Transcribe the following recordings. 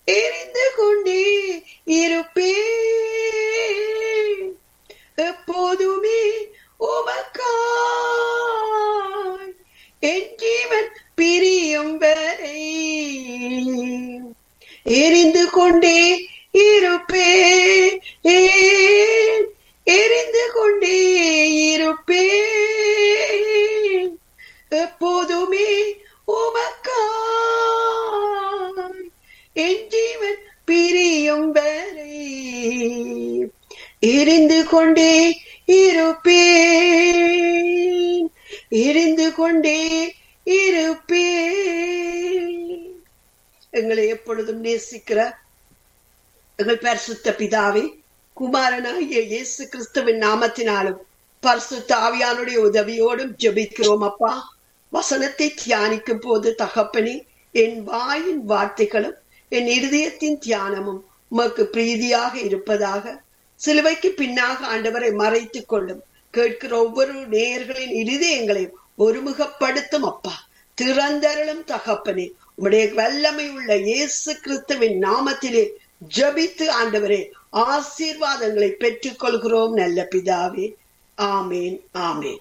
எரிந்து கொண்டே இருப்பேன் எப்போதுமே உமக்காய் என் ஜீவன் பிரியும் வரை எரிந்து கொண்டே இருப்பேன் எரிந்து கொண்டே இருப்பேன் எப்போதுமே உமக்காய் என் ஜீவன் பிரியும் வரை எரிந்து கொண்டே இருப்பேன் எரிந்து கொண்டே இருப்பேன் எங்களை எப்பொழுதும் நேசிக்கிற எங்கள் பரிசுத்த பிதாவே குமாரனாகிய இயேசு கிறிஸ்துவின் நாமத்தினாலும் பரிசுத்த ஆவியானுடைய உதவியோடும் ஜெபிக்கிறோம் அப்பா வசனத்தை தியானிக்கும் போது தகப்பனே என் வாயின் வார்த்தைகளும் என் இருதயத்தின் தியானமும் உமக்கு பிரீதியாக இருப்பதாக சிலுவைக்கு பின்னாக ஆண்டவரை மறைத்துக் கொள்ளும் கேட்கிற ஒவ்வொரு நேயர்களின் இருதயங்களையும் ஒருமுகப்படுத்தும் அப்பா திறந்தருளும் தகப்பனே உம்முடைய வல்லமை உள்ள இயேசு கிறிஸ்துவின் நாமத்திலே ஜபித்து ஆண்டவரே ஆசீர்வாதங்களை பெற்றுக் கொள்கிறோம் நல்ல பிதாவே ஆமேன் ஆமேன்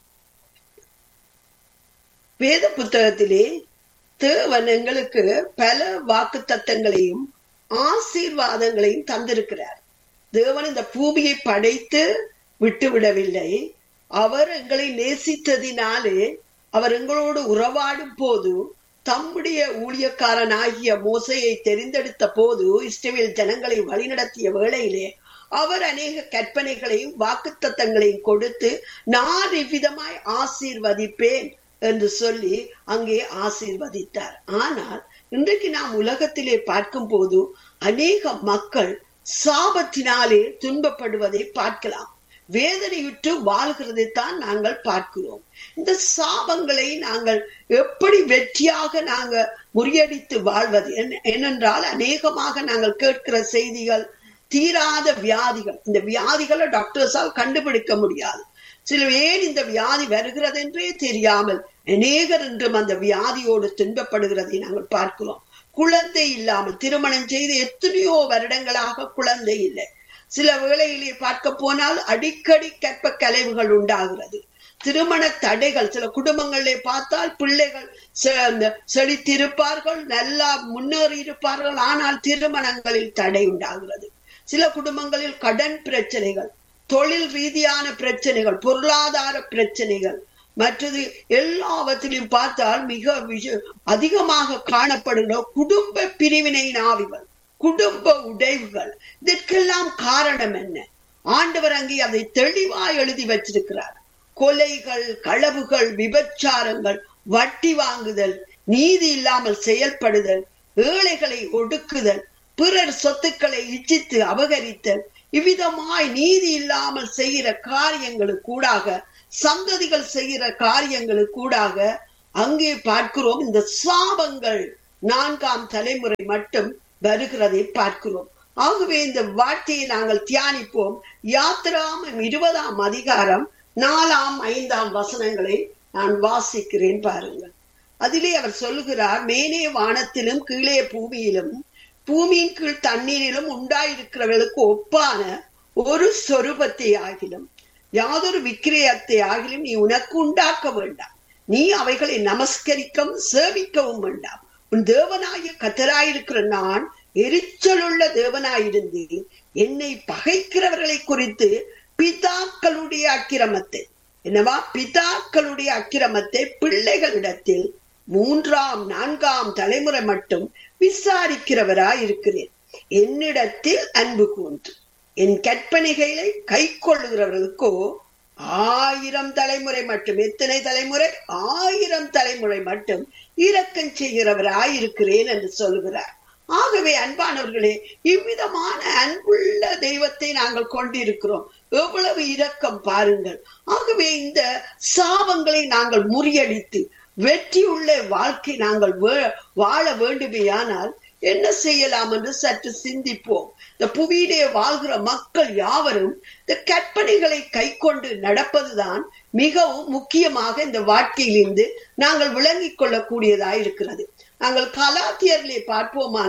வேத புத்தகத்திலே தேவன் எங்களுக்கு பல வாக்கு தத்தங்களையும் ஆசீர்வாதங்களையும் தந்திருக்கிறார் தேவன் இந்த பூமியை படைத்து விட்டுவிடவில்லை அவர் எங்களை நேசித்ததினாலே அவர் எங்களோடு உறவாடும் போது தம்முடைய ஊழியக்காரனாகிய மோசையை தெரிந்தெடுத்த போது இஸ்ரவேல் ஜனங்களை வழிநடத்திய வேளையிலே அவர் அநேக கற்பனைகளையும் வாக்குத்தத்தங்களையும் கொடுத்து நான் இவ்விதமாய் ஆசீர்வதிப்பேன் என்று சொல்லி அங்கே ஆசீர்வதித்தார் ஆனால் இன்றைக்கு நாம் உலகத்திலே பார்க்கும் போது அநேக மக்கள் சாபத்தினாலே துன்பப்படுவதை பார்க்கலாம் வேதனையுற்று வாழ்கிறதைத்தான் நாங்கள் பார்க்கிறோம் இந்த சாபங்களை நாங்கள் எப்படி வெற்றியாக நாங்க முறியடித்து வாழ்வது ஏனென்றால் அநேகமாக நாங்கள் கேட்கிற செய்திகள் தீராத வியாதிகள் இந்த வியாதிகளை டாக்டர்ஸால் கண்டுபிடிக்க முடியாது சில ஏன் இந்த வியாதி வருகிறது என்றே தெரியாமல் அநேகர் என்றும் அந்த வியாதியோடு துன்பப்படுகிறதை நாங்கள் பார்க்கிறோம் குழந்தை இல்லாமல் திருமணம் செய்து எத்தனையோ வருடங்களாக குழந்தை இல்லை சில வேளையிலே பார்க்க போனால் அடிக்கடி கற்ப கலைவுகள் உண்டாகிறது திருமண தடைகள் சில குடும்பங்களிலே பார்த்தால் பிள்ளைகள் செழித்திருப்பார்கள் நல்லா முன்னேறி இருப்பார்கள் ஆனால் திருமணங்களில் தடை உண்டாகிறது சில குடும்பங்களில் கடன் பிரச்சனைகள் தொழில் ரீதியான பிரச்சனைகள் பொருளாதார பிரச்சனைகள் மற்றது எல்லாவற்றிலும் பார்த்தால் மிக அதிகமாக காணப்படுகிற குடும்ப பிரிவினை ஆவிகள் குடும்ப உடைவுகள் இதற்கெல்லாம் காரணம் என்ன ஆண்டவர் அங்கே அதை தெளிவாய் எழுதி வச்சிருக்கிறார் கொலைகள் களவுகள் விபச்சாரங்கள் வட்டி வாங்குதல் நீதி இல்லாமல் செயல்படுதல் ஏழைகளை ஒடுக்குதல் பிறர் சொத்துக்களை இச்சித்து அபகரித்தல் இவ்விதமாய் நீதி இல்லாமல் செய்கிற காரியங்களுக்கு கூடாக சந்ததிகள் செய்கிற காரியங்களுக்கு கூடாக அங்கே பார்க்கிறோம் இந்த சாபங்கள் நான்காம் தலைமுறை மட்டும் வருகிறதை பார்க்கிறோம் ஆகவே இந்த வார்த்தையை நாங்கள் தியானிப்போம் யாத்திராமம் இருபதாம் அதிகாரம் நாலாம் ஐந்தாம் வசனங்களை நான் வாசிக்கிறேன் பாருங்கள் அதிலே அவர் சொல்லுகிறார் மேலே வானத்திலும் கீழே பூமியிலும் பூமியின் கீழ் தண்ணீரிலும் உண்டாயிருக்கிறவர்களுக்கு ஒப்பான ஒரு சொரூபத்தை ஆகிலும் யாதொரு விக்கிரயத்தை ஆகிலும் நீ உனக்கு உண்டாக்க வேண்டாம் நீ அவைகளை நமஸ்கரிக்கவும் சேவிக்கவும் வேண்டாம் உன் தேவனாய கத்தராயிருக்கிற நான் எரிச்சலுள்ள தேவனாயிருந்து என்னை பகைக்கிறவர்களை குறித்து பிதாக்களுடைய அக்கிரமத்தை என்னவா பிதாக்களுடைய அக்கிரமத்தை பிள்ளைகளிடத்தில் மூன்றாம் நான்காம் தலைமுறை மட்டும் விசாரிக்கிறவராய் இருக்கிறேன் என்னிடத்தில் அன்பு கூன்று என் கற்பனைகளை கை கொள்ளுகிறவர்களுக்கோ ஆயிரம் தலைமுறை மட்டும் எத்தனை தலைமுறை ஆயிரம் தலைமுறை மட்டும் இரக்கம் செய்கிறவராய் இருக்கிறேன் என்று சொல்லுகிறார் ஆகவே அன்பானவர்களே இவ்விதமான அன்புள்ள தெய்வத்தை நாங்கள் கொண்டிருக்கிறோம் எவ்வளவு இரக்கம் பாருங்கள் ஆகவே இந்த சாபங்களை நாங்கள் முறியடித்து வெற்றி உள்ள வாழ்க்கை நாங்கள் வாழ வேண்டுமேயானால் என்ன செய்யலாம் என்று சற்று சிந்திப்போம் இந்த புவியிலே வாழ்கிற மக்கள் யாவரும் இந்த கற்பனைகளை கை கொண்டு நடப்பதுதான் மிகவும் முக்கியமாக இந்த வாழ்க்கையிலிருந்து நாங்கள் விளங்கிக் கொள்ளக்கூடியதாய் இருக்கிறது நாங்கள் கலாத்தியர்லே பார்ப்போமானால்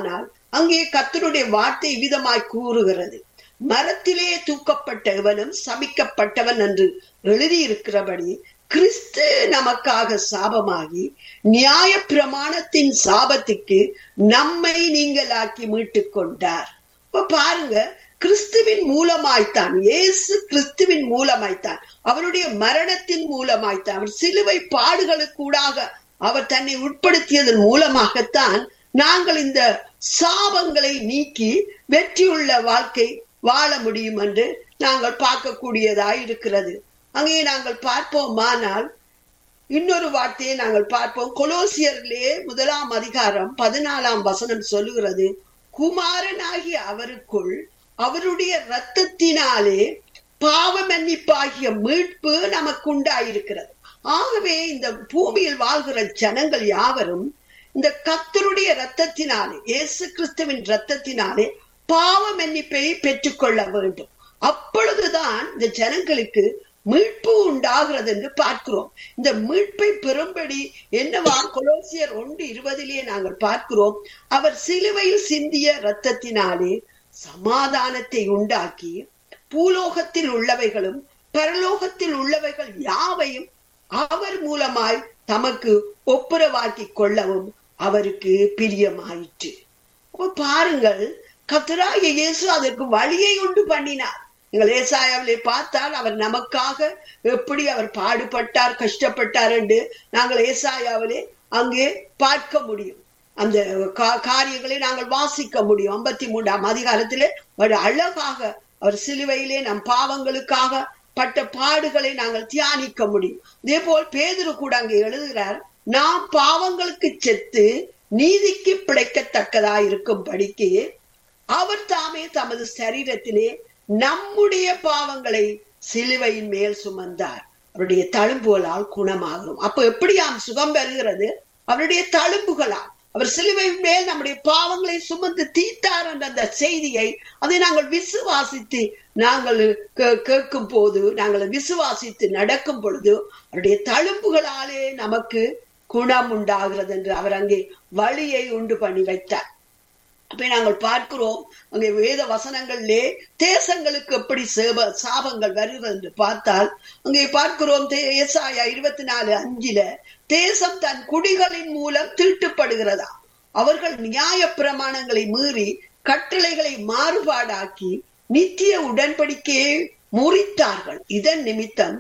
அங்கே கத்தருடைய வார்த்தை விதமாய் கூறுகிறது மரத்திலே தூக்கப்பட்ட எவனும் சபிக்கப்பட்டவன் என்று எழுதியிருக்கிறபடி கிறிஸ்து நமக்காக சாபமாகி நியாய பிரமாணத்தின் சாபத்துக்கு நம்மை நீங்களாக்கி மீட்டுக் கொண்டார் இப்ப பாருங்க கிறிஸ்துவின் மூலமாய்த்தான் இயேசு கிறிஸ்துவின் மூலமாய்த்தான் அவருடைய மரணத்தின் மூலமாய்த்தான் அவர் சிலுவை பாடுகளுக்கூடாக அவர் தன்னை உட்படுத்தியதன் மூலமாகத்தான் நாங்கள் இந்த சாபங்களை நீக்கி வெற்றியுள்ள வாழ்க்கை வாழ முடியும் என்று நாங்கள் பார்க்கக்கூடியதாய் இருக்கிறது அங்கே நாங்கள் பார்ப்போமானால் இன்னொரு வார்த்தையை நாங்கள் பார்ப்போம் கொலோசியர்லே முதலாம் அதிகாரம் பதினாலாம் வசனம் சொல்லுகிறது குமாரனாகிய அவருக்குள் அவருடைய இரத்தத்தினாலே பாவ மன்னிப்பாகிய மீட்பு நமக்கு உண்டாயிருக்கிறது ஆகவே இந்த பூமியில் வாழ்கிற ஜனங்கள் யாவரும் இந்த கத்தருடைய இரத்தத்தினாலே இயேசு கிறிஸ்துவின் இரத்தத்தினாலே பாவ மன்னிப்பை பெற்றுக்கொள்ள வேண்டும் அப்பொழுதுதான் இந்த ஜனங்களுக்கு மீட்பு உண்டாகிறது என்று பார்க்கிறோம் இந்த மீட்பை பெறும்படி என்னவா கொலோசியர் ஒன்று இருபதிலே நாங்கள் பார்க்கிறோம் அவர் சிலுவையில் சிந்திய இரத்தத்தினாலே சமாதானத்தை உண்டாக்கி பூலோகத்தில் உள்ளவைகளும் பரலோகத்தில் உள்ளவைகள் யாவையும் அவர் மூலமாய் தமக்கு ஒப்புரவாக்கி கொள்ளவும் அவருக்கு பிரியமாயிற்று பாருங்கள் கத்தராய இயேசு அதற்கு வழியை உண்டு பண்ணினார் நீங்கள் ஏசாயாவிலே பார்த்தால் அவர் நமக்காக எப்படி அவர் பாடுபட்டார் கஷ்டப்பட்டார் என்று நாங்கள் ஏசாயாவிலே அங்கே பார்க்க முடியும் அந்த காரியங்களை நாங்கள் வாசிக்க முடியும் ஐம்பத்தி மூன்றாம் அதிகாரத்திலே ஒரு அழகாக அவர் சிலுவையிலே நம் பாவங்களுக்காக பட்ட பாடுகளை நாங்கள் தியானிக்க முடியும் இதே போல் பேதுரு கூட அங்கே எழுதுகிறார் நாம் பாவங்களுக்கு செத்து நீதிக்கு பிழைக்கத்தக்கதா இருக்கும் படிக்கு அவர் தாமே தமது சரீரத்திலே நம்முடைய பாவங்களை சிலுவையின் மேல் சுமந்தார் அவருடைய தழும்புகளால் குணமாகும் அப்ப எப்படியாம் சுகம் பெறுகிறது அவருடைய தழும்புகளால் அவர் சிலுவை மேல் நம்முடைய பாவங்களை சுமந்து தீத்தார் என்ற அந்த செய்தியை அதை நாங்கள் விசுவாசித்து நாங்கள் கேட்கும் போது நாங்கள் விசுவாசித்து நடக்கும் பொழுது அவருடைய தழும்புகளாலே நமக்கு குணம் உண்டாகிறது என்று அவர் அங்கே வழியை உண்டு பண்ணி வைத்தார் அப்ப நாங்கள் பார்க்கிறோம் அங்கே வேத வசனங்களிலே தேசங்களுக்கு எப்படி சேப சாபங்கள் வருகிறது என்று பார்த்தால் அங்கே பார்க்கிறோம் ஏசாயா இருபத்தி நாலு அஞ்சில தேசம் தன் குடிகளின் மூலம் தீட்டுப்படுகிறதா அவர்கள் நியாய பிரமாணங்களை மீறி கட்டளைகளை மாறுபாடாக்கி நித்திய உடன்படிக்கையை முறித்தார்கள் இதன் நிமித்தம்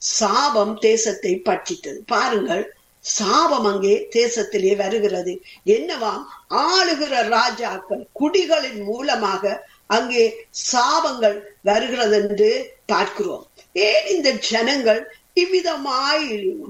சாபம் தேசத்தை பற்றித்தது பாருங்கள் சாபம் அங்கே தேசத்திலே வருகிறது என்னவாம் ஆளுகிற ராஜாக்கள் குடிகளின் மூலமாக அங்கே சாபங்கள் வருகிறது என்று பார்க்கிறோம் ஏன் இந்த ஜனங்கள் இவ்விதமாய்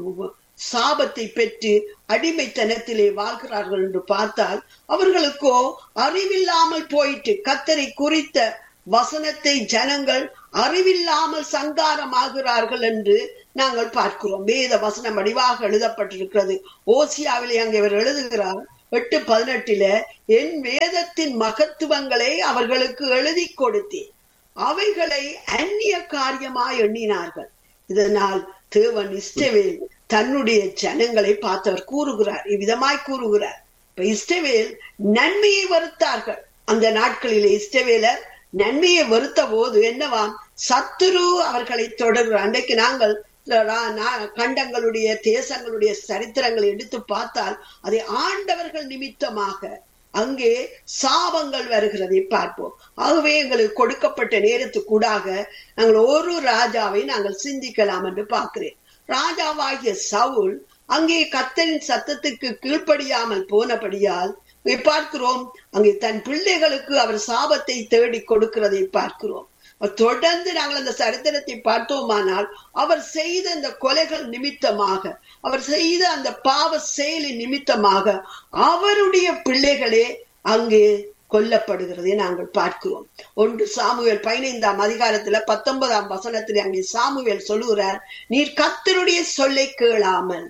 சாபத்தை பெற்று அடிமைத்தனத்திலே வாழ்கிறார்கள் என்று பார்த்தால் அவர்களுக்கோ அறிவில்லாமல் போயிட்டு கத்தரை குறித்த வசனத்தை ஜனங்கள் அறிவில்லாமல் சங்காரமாகிறார்கள் என்று நாங்கள் பார்க்கிறோம் வேத வசனம் வடிவாக எழுதப்பட்டிருக்கிறது ஓசியாவிலே அங்கே அவர் எழுதுகிறார் எட்டு பதினெட்டுல என் வேதத்தின் மகத்துவங்களை அவர்களுக்கு எழுதி கொடுத்தேன் அவைகளை அந்நிய காரியமாய் எண்ணினார்கள் இதனால் தேவன் இஷ்டவேல் தன்னுடைய ஜனங்களை பார்த்தவர் கூறுகிறார் இவ்விதமாய் கூறுகிறார் இப்ப இஷ்டவேல் நன்மையை வருத்தார்கள் அந்த நாட்களிலே இஷ்டவேலர் நன்மையை வருத்த போது என்னவாம் சத்துரு அவர்களை தொடர்கிறார் அன்றைக்கு நாங்கள் கண்டங்களுடைய தேசங்களுடைய சரித்திரங்களை எடுத்து பார்த்தால் அதை ஆண்டவர்கள் நிமித்தமாக அங்கே சாபங்கள் வருகிறதை பார்ப்போம் ஆகவே எங்களுக்கு கொடுக்கப்பட்ட நேரத்துக்கூடாக நாங்கள் ஒரு ராஜாவை நாங்கள் சிந்திக்கலாம் என்று பார்க்கிறேன் ராஜாவாகிய சவுல் அங்கே கத்தரின் சத்தத்துக்கு கீழ்ப்படியாமல் போனபடியால் பார்க்கிறோம் அங்கே தன் பிள்ளைகளுக்கு அவர் சாபத்தை தேடி கொடுக்கிறதை பார்க்கிறோம் தொடர்ந்து நாங்கள் அந்த சரித்திரத்தை பார்த்தோமானால் அவர் செய்த அந்த கொலைகள் நிமித்தமாக அவர் செய்த அந்த பாவ செயலின் நிமித்தமாக அவருடைய பிள்ளைகளே அங்கே கொல்லப்படுகிறதை நாங்கள் பார்க்கிறோம் ஒன்று சாமுவேல் பதினைந்தாம் அதிகாரத்துல பத்தொன்பதாம் வசனத்துல அங்கே சாமுவேல் சொல்லுகிறார் நீர் கத்தருடைய சொல்லை கேளாமல்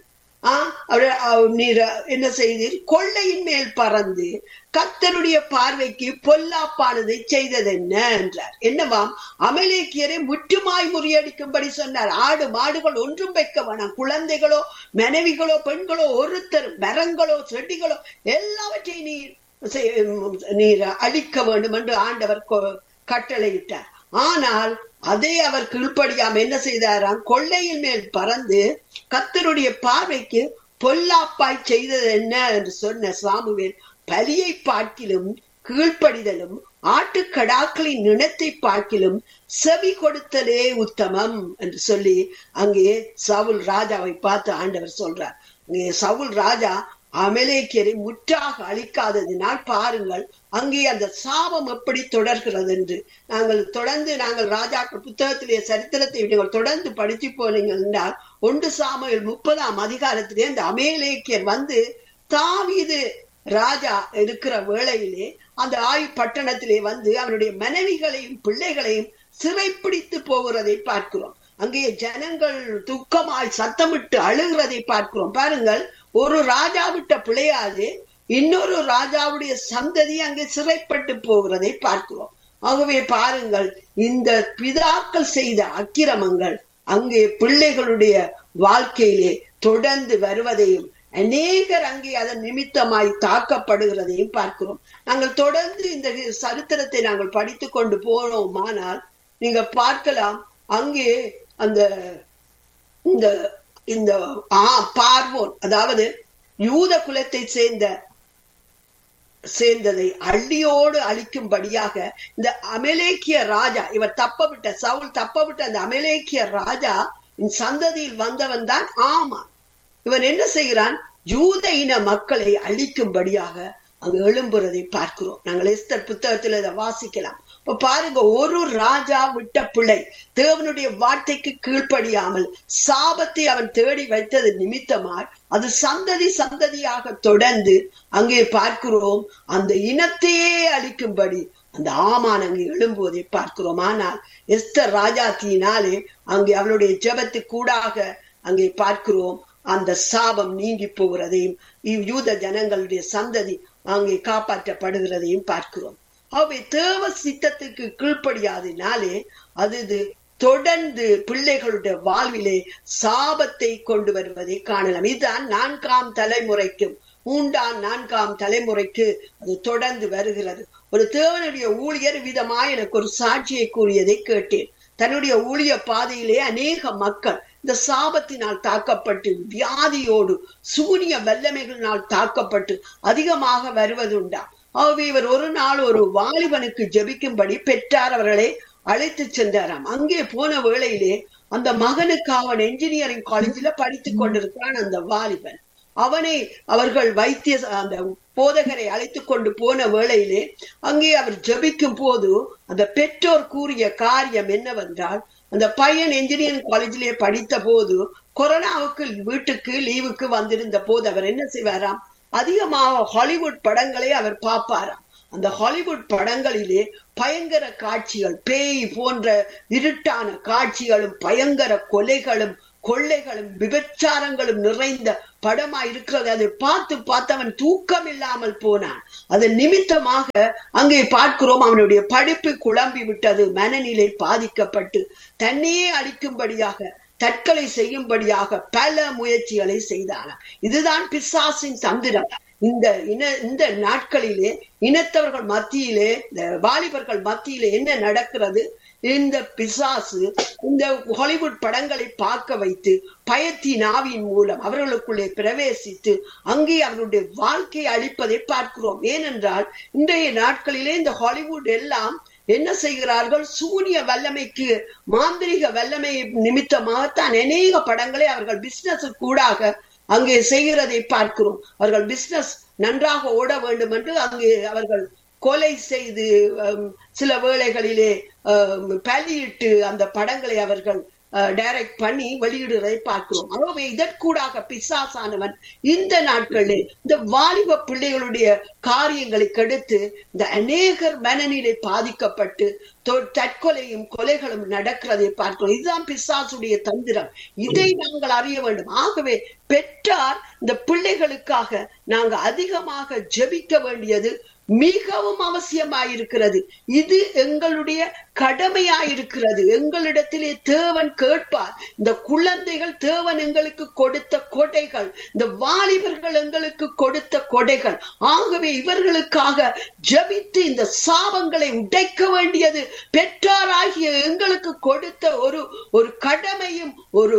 நீர் என்ன செய்தீர் கொள்ளையின் மேல் பறந்து கத்தருடைய பார்வைக்கு பொல்லாப்பானதை செய்தது என்ன என்றார் என்னவாம் அமலேக்கியரை முற்றுமாய் முறியடிக்கும்படி சொன்னார் ஆடு மாடுகள் ஒன்றும் வைக்க வேணாம் குழந்தைகளோ மனைவிகளோ பெண்களோ ஒருத்தர் மரங்களோ செடிகளோ எல்லாவற்றையும் நீர் நீர் அழிக்க வேண்டும் என்று ஆண்டவர் கட்டளையிட்டார் ஆனால் அதே அவர் கீழ்ப்படியாம என்ன செய்தாராம் கொள்ளையின் மேல் பறந்து கத்தருடைய பார்வைக்கு பொல்லாப்பாய் செய்தது என்ன என்று சொன்ன சாமுவேல் பலியை பார்க்கிலும் கீழ்ப்படிதலும் ஆட்டுக்கடாக்களின் நினத்தை பார்க்கிலும் செவி கொடுத்தலே உத்தமம் என்று சொல்லி அங்கே சவுல் ராஜாவை பார்த்து ஆண்டவர் சொல்றார் அங்கே சவுல் ராஜா அமலேக்கியரை முற்றாக அழிக்காததினால் பாருங்கள் அங்கே அந்த சாபம் எப்படி தொடர்கிறது என்று நாங்கள் தொடர்ந்து நாங்கள் ராஜாக்கள் புத்தகத்திலே சரித்திரத்தை நீங்கள் தொடர்ந்து படித்து போனீங்கள் என்றால் ஒன்று சாமுவேல் முப்பதாம் அதிகாரத்திலே அந்த அமேலேக்கியர் வந்து தாவீது ராஜா இருக்கிற வேளையிலே அந்த ஆயு பட்டணத்திலே வந்து அவனுடைய மனைவிகளையும் பிள்ளைகளையும் சிறைப்பிடித்து போகிறதை பார்க்கிறோம் அங்கே ஜனங்கள் துக்கமாய் சத்தமிட்டு அழுகிறதை பார்க்கிறோம் பாருங்கள் ஒரு ராஜா விட்ட பிள்ளையாது இன்னொரு ராஜாவுடைய சந்ததி அங்கே சிறைப்பட்டு போகிறதை பார்க்கிறோம் ஆகவே பாருங்கள் இந்த பிதாக்கள் செய்த அக்கிரமங்கள் அங்கே பிள்ளைகளுடைய வாழ்க்கையிலே தொடர்ந்து வருவதையும் அநேகர் அங்கே அதன் நிமித்தமாய் தாக்கப்படுகிறதையும் பார்க்கிறோம் நாங்கள் தொடர்ந்து இந்த சரித்திரத்தை நாங்கள் படித்து கொண்டு போனோமானால் நீங்க பார்க்கலாம் அங்கே அந்த இந்த இந்த ஆ பார்வோன் அதாவது யூத குலத்தை சேர்ந்த சேர்ந்ததை அள்ளியோடு அழிக்கும்படியாக இந்த அமலேக்கிய ராஜா இவர் தப்ப விட்ட சவுல் தப்ப விட்ட அந்த அமலேக்கிய ராஜா சந்ததியில் வந்தவன் தான் ஆமான் இவன் என்ன செய்கிறான் யூத இன மக்களை அழிக்கும்படியாக அங்கு எழும்புறதை பார்க்கிறோம் நாங்கள் எஸ்தர் புத்தகத்தில் இதை வாசிக்கலாம் இப்ப பாருங்க ஒரு ராஜா விட்ட பிள்ளை தேவனுடைய வார்த்தைக்கு கீழ்ப்படியாமல் சாபத்தை அவன் தேடி வைத்தது நிமித்தமாய் அது சந்ததி சந்ததியாக தொடர்ந்து அங்கே பார்க்கிறோம் அந்த இனத்தையே அழிக்கும்படி அந்த ஆமான் அங்கே எழும்புவதை பார்க்கிறோம் ஆனால் எஸ்தர் ராஜாத்தியினாலே அங்கே அவளுடைய ஜெபத்து கூடாக அங்கே பார்க்கிறோம் அந்த சாபம் நீங்கி போகிறதையும் யூத ஜனங்களுடைய சந்ததி அங்கே காப்பாற்றப்படுகிறதையும் பார்க்கிறோம் அவை தேவ சித்தத்துக்கு கீழ்ப்படியாதினாலே அது தொடர்ந்து பிள்ளைகளுடைய வாழ்விலே சாபத்தை கொண்டு வருவதை காணலாம் இதுதான் நான்காம் தலைமுறைக்கும் மூன்றாம் நான்காம் தலைமுறைக்கு அது தொடர்ந்து வருகிறது ஒரு தேவனுடைய ஊழியர் விதமாய் எனக்கு ஒரு சாட்சியை கூறியதை கேட்டேன் தன்னுடைய ஊழிய பாதையிலே அநேக மக்கள் இந்த சாபத்தினால் தாக்கப்பட்டு வியாதியோடு சூனிய வல்லமைகளினால் தாக்கப்பட்டு அதிகமாக வருவதுண்டா ஆகவே இவர் ஒரு நாள் ஒரு வாலிபனுக்கு ஜெபிக்கும்படி பெற்றார் அவர்களை அழைத்து சென்றாராம் அங்கே போன வேளையிலே அந்த மகனுக்கு அவன் என்ஜினியரிங் காலேஜில படித்துக் கொண்டிருக்கிறான் அந்த வாலிபன் அவனை அவர்கள் வைத்திய அந்த போதகரை அழைத்து கொண்டு போன வேளையிலே அங்கே அவர் ஜபிக்கும் போது அந்த பெற்றோர் கூறிய காரியம் என்னவென்றால் அந்த பையன் என்ஜினியரிங் காலேஜிலே படித்த போது கொரோனாவுக்கு வீட்டுக்கு லீவுக்கு வந்திருந்த போது அவர் என்ன செய்வாராம் அதிகமாக ஹாலிவுட் படங்களை அவர் பார்ப்பாராம் அந்த ஹாலிவுட் படங்களிலே பயங்கர காட்சிகள் பேய் போன்ற இருட்டான காட்சிகளும் பயங்கர கொலைகளும் கொள்ளைகளும் விபச்சாரங்களும் நிறைந்த படமா இருக்கிறது அதை பார்த்து பார்த்து அவன் தூக்கம் இல்லாமல் போனான் அதன் நிமித்தமாக அங்கே பார்க்கிறோம் அவனுடைய படிப்பு குழம்பி விட்டது மனநிலை பாதிக்கப்பட்டு தன்னையே அழிக்கும்படியாக தற்கொலை செய்யும்படியாக பல முயற்சிகளை செய்தானாம் இதுதான் பிசாசின் தந்திரம் இந்த இன இந்த நாட்களிலே இனத்தவர்கள் மத்தியிலே இந்த வாலிபர்கள் மத்தியிலே என்ன நடக்கிறது இந்த பிசாசு இந்த ஹாலிவுட் படங்களை பார்க்க வைத்து பயத்தின் ஆவியின் மூலம் அவர்களுக்குள்ளே பிரவேசித்து அங்கே அவர்களுடைய வாழ்க்கையை அழிப்பதை பார்க்கிறோம் ஏனென்றால் இன்றைய நாட்களிலே இந்த ஹாலிவுட் எல்லாம் என்ன செய்கிறார்கள் சூனிய வல்லமைக்கு மாந்திரிக வல்லமை நிமித்தமாகத்தான் அநேக படங்களை அவர்கள் பிசினஸ் கூடாக அங்கே செய்கிறதை பார்க்கிறோம் அவர்கள் பிசினஸ் நன்றாக ஓட வேண்டும் என்று அங்கே அவர்கள் கொலை செய்து சில வேளைகளிலே பலியிட்டு அந்த படங்களை அவர்கள் டைரக்ட் பண்ணி வெளியிடுவதை பார்க்கிறோம் ஆகவே இதற்கூடாக பிசாசானவன் இந்த நாட்களில் இந்த வாலிப பிள்ளைகளுடைய காரியங்களை கெடுத்து இந்த அநேகர் மனநிலை பாதிக்கப்பட்டு தற்கொலையும் கொலைகளும் நடக்கிறதை பார்க்கிறோம் இதுதான் பிசாசுடைய தந்திரம் இதை நாங்கள் அறிய வேண்டும் ஆகவே பெற்றார் இந்த பிள்ளைகளுக்காக நாங்க அதிகமாக ஜெபிக்க வேண்டியது மிகவும் அவசியமாயிருக்கிறது இது எங்களுடைய கடமையாயிருக்கிறது எங்களிடத்திலே தேவன் கேட்பார் இந்த குழந்தைகள் தேவன் எங்களுக்கு கொடுத்த கொடைகள் இந்த வாலிபர்கள் எங்களுக்கு கொடுத்த கொடைகள் ஆகவே இவர்களுக்காக ஜபித்து இந்த சாபங்களை உடைக்க வேண்டியது பெற்றாராகிய எங்களுக்கு கொடுத்த ஒரு ஒரு கடமையும் ஒரு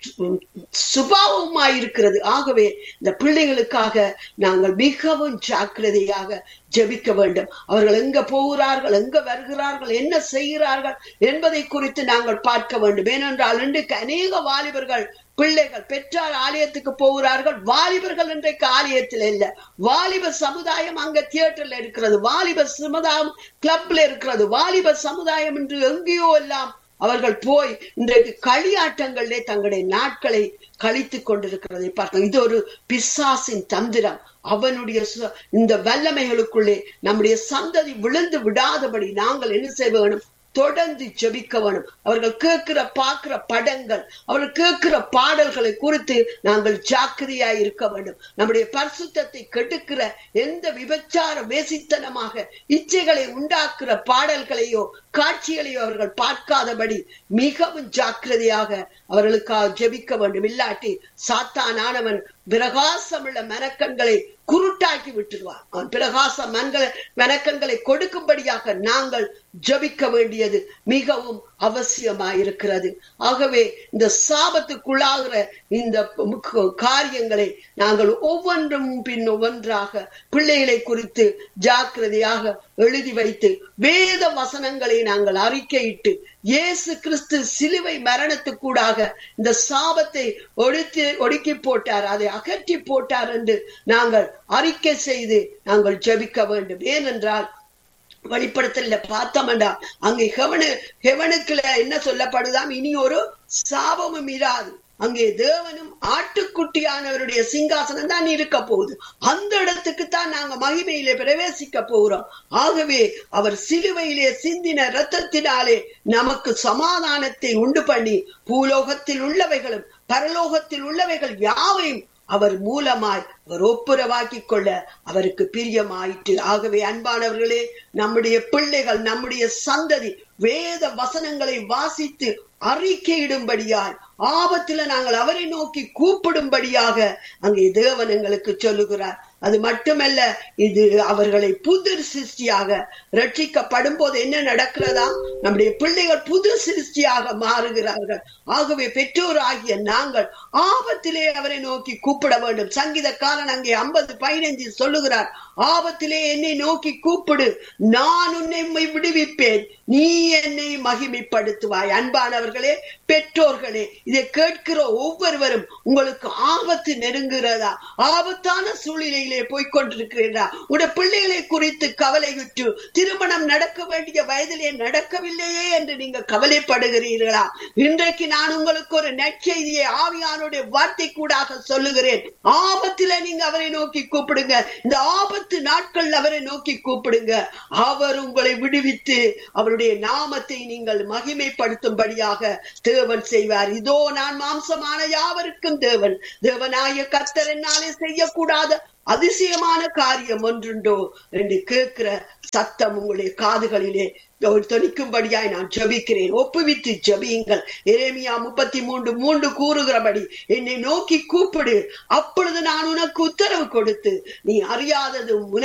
சுபாவமாயிருக்கிறது ஆகவே இந்த பிள்ளைகளுக்காக நாங்கள் மிகவும் ஜாக்கிரதையாக ஜெபிக்க வேண்டும் அவர்கள் எங்க போகிறார்கள் எங்க வருகிறார்கள் என்ன செய்கிறார்கள் என்பதை குறித்து நாங்கள் பார்க்க வேண்டும் ஏனென்றால் இன்றைக்கு அநேக வாலிபர்கள் பிள்ளைகள் பெற்றார் ஆலயத்துக்கு போகிறார்கள் வாலிபர்கள் இன்றைக்கு ஆலயத்தில் இல்ல வாலிப சமுதாயம் அங்க தியேட்டர்ல இருக்கிறது வாலிப சமுதாயம் கிளப்ல இருக்கிறது வாலிப சமுதாயம் என்று எங்கேயோ எல்லாம் அவர்கள் போய் இன்றைக்கு களியாட்டங்களிலே தங்களுடைய நாட்களை கழித்து கொண்டிருக்கிறதை பார்க்கலாம் இது ஒரு பிசாசின் தந்திரம் அவனுடைய இந்த வல்லமைகளுக்குள்ளே நம்முடைய சந்ததி விழுந்து விடாதபடி நாங்கள் என்ன செய்ய வேணும் தொடர்ந்து ஜெபிக்க வேணும் அவர்கள் கேட்கிற பார்க்கிற படங்கள் அவர்கள் கேட்கிற பாடல்களை குறித்து நாங்கள் ஜாக்கிரதையாய் இருக்க வேண்டும் நம்முடைய பரிசுத்தத்தை கெடுக்கிற எந்த விபச்சார வேசித்தனமாக இச்சைகளை உண்டாக்குற பாடல்களையோ காட்சிகளையோ அவர்கள் பார்க்காதபடி மிகவும் ஜாக்கிரதையாக அவர்களுக்காக ஜெபிக்க வேண்டும் இல்லாட்டி சாத்தானானவன் பிரகாசமுள்ள மனக்கண்களை குருட்டாக்கி விட்டுருவார் அவன் பிரகாச மன்களை மனக்கண்களை கொடுக்கும்படியாக நாங்கள் ஜபிக்க வேண்டியது மிகவும் அவசியமாயிருக்கிறது ஆகவே இந்த சாபத்துக்குள்ளாகிற இந்த காரியங்களை நாங்கள் ஒவ்வொன்றும் பின் ஒவ்வொன்றாக பிள்ளைகளை குறித்து ஜாக்கிரதையாக எழுதி வைத்து வேத வசனங்களை நாங்கள் அறிக்கையிட்டு இயேசு கிறிஸ்து சிலுவை மரணத்துக்கூடாக இந்த சாபத்தை ஒடுத்தி ஒடுக்கி போட்டார் அதை அகற்றி போட்டார் என்று நாங்கள் அறிக்கை செய்து நாங்கள் ஜபிக்க வேண்டும் ஏனென்றால் வெளிப்படத்துல பார்த்தோம்டா அங்கே ஹெவனு ஹெவனுக்குள்ள என்ன சொல்லப்படுதாம் இனி ஒரு சாபமும் இராது அங்கே தேவனும் ஆட்டுக்குட்டியானவருடைய சிங்காசனம் தான் இருக்க போகுது அந்த இடத்துக்கு தான் நாங்க மகிமையிலே பிரவேசிக்க போகிறோம் ஆகவே அவர் சிலுவையிலே சிந்தின ரத்தத்தினாலே நமக்கு சமாதானத்தை உண்டு பண்ணி பூலோகத்தில் உள்ளவைகளும் பரலோகத்தில் உள்ளவைகள் யாவையும் அவர் மூலமாய் அவர் ஒப்புரவாக்கி கொள்ள அவருக்கு பிரியமாயிற்று ஆகவே அன்பானவர்களே நம்முடைய பிள்ளைகள் நம்முடைய சந்ததி வேத வசனங்களை வாசித்து அறிக்கையிடும்படியாய் ஆபத்துல நாங்கள் அவரை நோக்கி கூப்பிடும்படியாக அங்கே தேவன் எங்களுக்கு சொல்லுகிறார் அது மட்டுமல்ல இது அவர்களை புது சிருஷ்டியாக ரட்சிக்கப்படும் போது என்ன நடக்கிறதா நம்முடைய பிள்ளைகள் புது சிருஷ்டியாக மாறுகிறார்கள் ஆகவே பெற்றோர் ஆகிய நாங்கள் ஆபத்திலே அவரை நோக்கி கூப்பிட வேண்டும் சங்கீதக்காரன் அங்கே ஐம்பது பதினைஞ்சு சொல்லுகிறார் ஆபத்திலே என்னை நோக்கி கூப்பிடு நான் உன்னை விடுவிப்பேன் நீ என்னை மகிமைப்படுத்துவாய் அன்பானவர்களே பெற்றோர்களே இதை கேட்கிற ஒவ்வொருவரும் உங்களுக்கு ஆபத்து நெருங்குகிறதா ஆபத்தான சூழ்நிலையிலே போய்கொண்டிருக்கிறீர்களா உடைய பிள்ளைகளை குறித்து கவலையுற்று திருமணம் நடக்க வேண்டிய வயதிலே நடக்கவில்லையே என்று நீங்க கவலைப்படுகிறீர்களா இன்றைக்கு நான் உங்களுக்கு ஒரு நற்செய்தியை ஆவியானுடைய வார்த்தை கூடாக சொல்லுகிறேன் ஆபத்தில நீங்க அவரை நோக்கி கூப்பிடுங்க இந்த ஆபத்து நாட்கள் அவரை நோக்கி கூப்பிடுங்க அவர் உங்களை விடுவித்து அவருடைய நாமத்தை நீங்கள் மகிமைப்படுத்தும்படியாக தேவன் செய்வார் இதோ நான் மாம்சமான யாவருக்கும் தேவன் தேவனாய கர்த்தர் என்னாலே செய்யக்கூடாத அதிசயமான காரியம் ஒன்றுண்டோ என்று கேட்கிற சத்தம் உங்களுடைய காதுகளிலே தொனிக்கும்படியாய் நான் ஜபிக்கிறேன் ஒப்புவித்து ஜபியுங்கள் எரேமியா முப்பத்தி மூன்று மூன்று கூறுகிறபடி என்னை நோக்கி கூப்பிடு அப்பொழுது நான் உனக்கு உத்தரவு கொடுத்து நீ அறியாததும்